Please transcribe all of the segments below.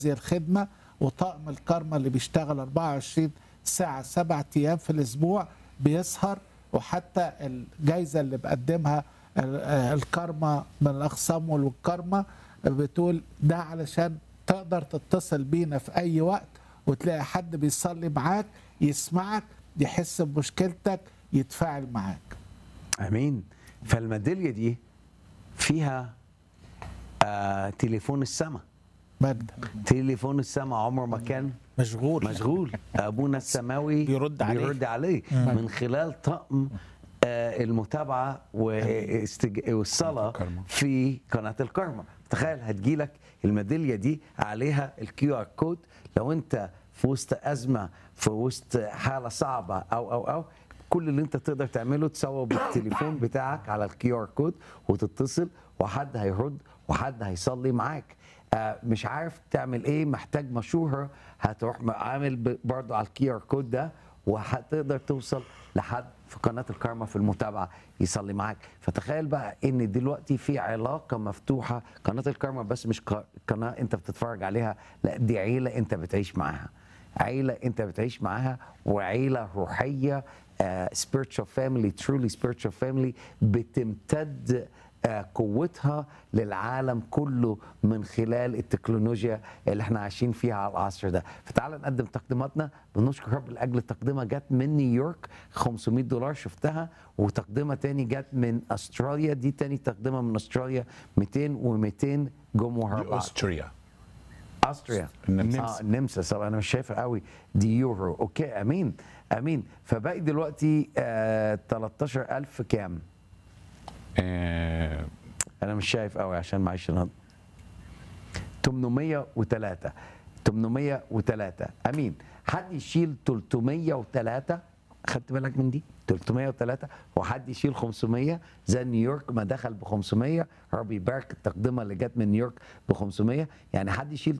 هذه الخدمة وطاقم الكارما اللي بيشتغل 24 ساعة سبعة أيام في الأسبوع بيسهر وحتى الجايزة اللي بقدمها ال- آه الكارما من الأقسام والكارما بتقول ده علشان تقدر تتصل بينا في أي وقت وتلاقي حد بيصلي معاك يسمعك يحس بمشكلتك يتفاعل معاك امين فالميداليه دي فيها آه تليفون السماء مجد تليفون السماء عمره ما كان مشغول مشغول ابونا السماوي بيرد عليه. بيرد عليه من خلال طقم آه، المتابعه واستج... والصلاه الكرمة. في قناه الكرمه تخيل هتجيلك الميداليه دي عليها الكيو ار كود لو انت في وسط ازمه في وسط حاله صعبه او او او كل اللي انت تقدر تعمله تصور بالتليفون بتاعك على الكيو ار كود وتتصل وحد هيرد وحد هيصلي معاك آه، مش عارف تعمل ايه محتاج مشوره هتروح عامل ب- برضو على الكي ار كود ده وهتقدر توصل لحد في قناه الكارما في المتابعه يصلي معاك فتخيل بقى ان دلوقتي في علاقه مفتوحه قناه الكارما بس مش ق- قناه انت بتتفرج عليها لا دي عيله انت بتعيش معاها عيله انت بتعيش معاها وعيله روحيه uh, spiritual family truly spiritual family بتمتد آه، قوتها للعالم كله من خلال التكنولوجيا اللي احنا عايشين فيها على العصر ده فتعال نقدم تقديماتنا بنشكر رب لاجل التقدمه جت من نيويورك 500 دولار شفتها وتقدمه تاني جت من استراليا دي تاني تقدمه من استراليا 200 و200 جم ورا دي بعض أستريا استريا النمسا. اه النمسا طب انا مش شايفها قوي دي يورو اوكي امين امين فباقي دلوقتي آه 13000 كام آه، انا مش شايف قوي عشان معيش انا 803 803 امين حد يشيل 303 خدت بالك من دي 303 وحد يشيل 500 زي نيويورك ما دخل ب 500 ربي يبارك التقدمه اللي جت من نيويورك ب 500 يعني حد يشيل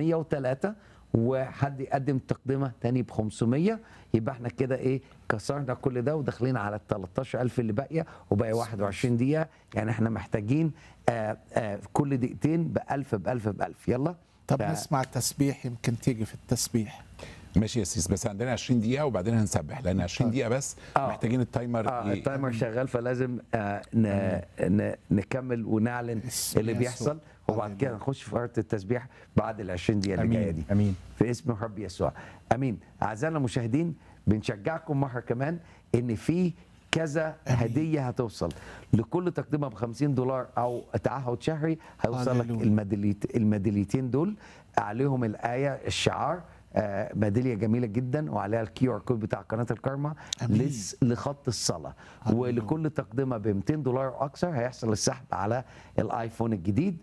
303 وحد يقدم تقدمه تاني ب 500 يبقى احنا كده ايه كسرنا كل ده وداخلين على ال 13000 اللي باقيه وباقي 21 دقيقه يعني احنا محتاجين آه آه كل دقيقتين ب 1000 ب 1000 ب 1000 يلا طب ف- نسمع التسبيح يمكن تيجي في التسبيح ماشي يا سيس بس عندنا 20 دقيقة وبعدين هنسبح لأن 20 دقيقة بس آه. محتاجين التايمر اه ي- التايمر شغال فلازم آه ن... ن... نكمل ونعلن اسم اللي يسوع. بيحصل وبعد كده نخش في ارض التسبيح بعد ال 20 دقيقه اللي جايه دي امين امين في اسم الرب يسوع امين اعزائنا المشاهدين بنشجعكم مره كمان ان في كذا هديه هتوصل لكل تقدمه ب 50 دولار او تعهد شهري هيوصل لك هللويا. الميداليت الميداليتين دول عليهم الايه الشعار آه، ميداليه جميله جدا وعليها الكيو ار كود بتاع قناه الكارما أمين. لس- لخط الصلاه هللويا. ولكل تقدمه ب 200 دولار او اكثر هيحصل السحب على الايفون الجديد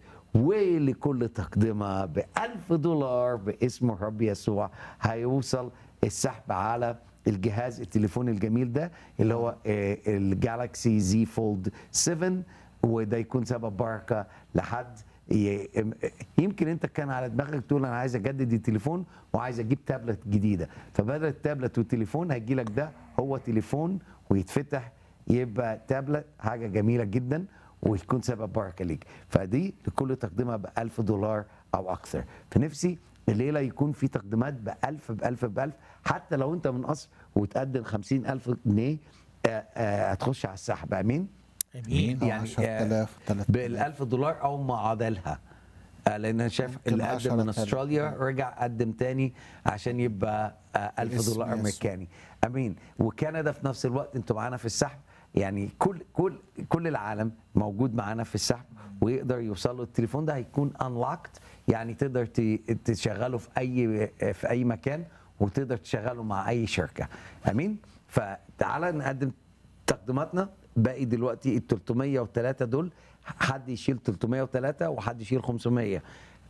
ولكل تقدمه ب 1000 دولار باسم الرب يسوع هيوصل السحب على الجهاز التليفون الجميل ده اللي هو آه، الجالكسي زي فولد 7 وده يكون سبب بركه لحد ي- يمكن انت كان على دماغك تقول انا عايز اجدد التليفون وعايز اجيب تابلت جديده فبدل التابلت والتليفون هيجي لك ده هو تليفون ويتفتح يبقى تابلت حاجه جميله جدا ويكون سبب بركه ليك فدي لكل تقدمه ب 1000 دولار او اكثر فنفسي الليله يكون في تقديمات ب 1000 ب 1000 ب 1000 حتى لو انت من مصر وتقدم 50000 جنيه آه، آه، هتخش على السحب امين امين أو يعني 10000 بال 1000 دولار او معادلها آه، لان انا شايف ممكن اللي قدم من 10,000. استراليا رجع قدم تاني عشان يبقى آه، 1000 باسم دولار يسوع. امريكاني امين وكندا في نفس الوقت انتوا معانا في السحب يعني كل كل كل العالم موجود معانا في السحب ويقدر يوصل له التليفون ده هيكون انلوكت يعني تقدر ت- تشغله في اي في اي مكان وتقدر تشغله مع اي شركه امين فتعالى نقدم تقديماتنا باقي دلوقتي ال 303 دول حد يشيل 303 وحد يشيل 500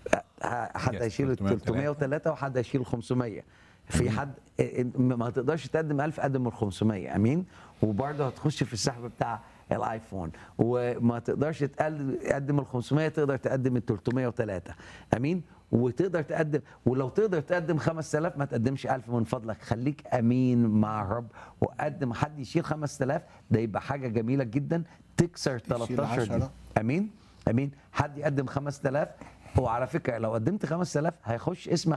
حد Yes, هيشيل ال 303. 303 وحد هيشيل 500 في حد ما هتقدرش تقدم 1000 قدم ال 500 امين وبرضه هتخش في السحب بتاع الايفون وما تقدرش تقل- تقدم ال 500 تقدر تقدم ال 303 امين وتقدر تقدم ولو تقدر تقدم 5000 ما تقدمش 1000 من فضلك خليك امين مع الرب وقدم حد يشيل 5000 ده يبقى حاجه جميله جدا تكسر 13 دي عشرة. امين امين حد يقدم 5000 وعلى فكره لو قدمت 5000 هيخش اسمك